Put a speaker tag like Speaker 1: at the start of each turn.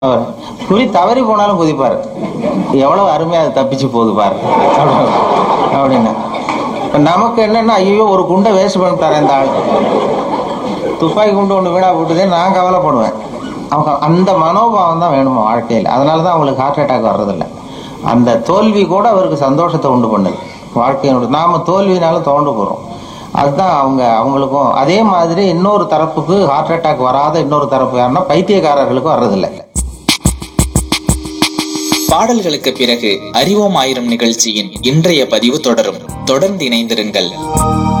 Speaker 1: அவர் புலி தவறி போனாலும் குதிப்பார் எவ்வளவு அருமையா அது தப்பிச்சு போகுது பாரு அப்படின்னு இப்ப நமக்கு என்னன்னா ஐயோ ஒரு குண்டை வேஸ்ட் பண்ணிட்டாரு இந்த ஆள் துப்பாக்கி குண்டு ஒன்று வீணா போட்டுதே நான் கவலைப்படுவேன் அவங்க அந்த மனோபாவம் தான் வேணுமா வாழ்க்கையில் அதனால தான் அவங்களுக்கு ஹார்ட் அட்டாக் வர்றதில்ல அந்த தோல்வி கூட அவருக்கு சந்தோஷத்தை உண்டு பண்ணுது வாழ்க்கையினுடைய நாம தோல்வினால தோண்டு போகிறோம் அதுதான் அவங்க அவங்களுக்கும் அதே மாதிரி இன்னொரு தரப்புக்கு ஹார்ட் அட்டாக் வராத இன்னொரு தரப்பு யாருன்னா பைத்தியக்காரர்களுக்கும் வர்றதில்லை
Speaker 2: பாடல்களுக்கு பிறகு அறிவோம் ஆயிரம் நிகழ்ச்சியின் இன்றைய பதிவு தொடரும் தொடர்ந்து இணைந்திருங்கள்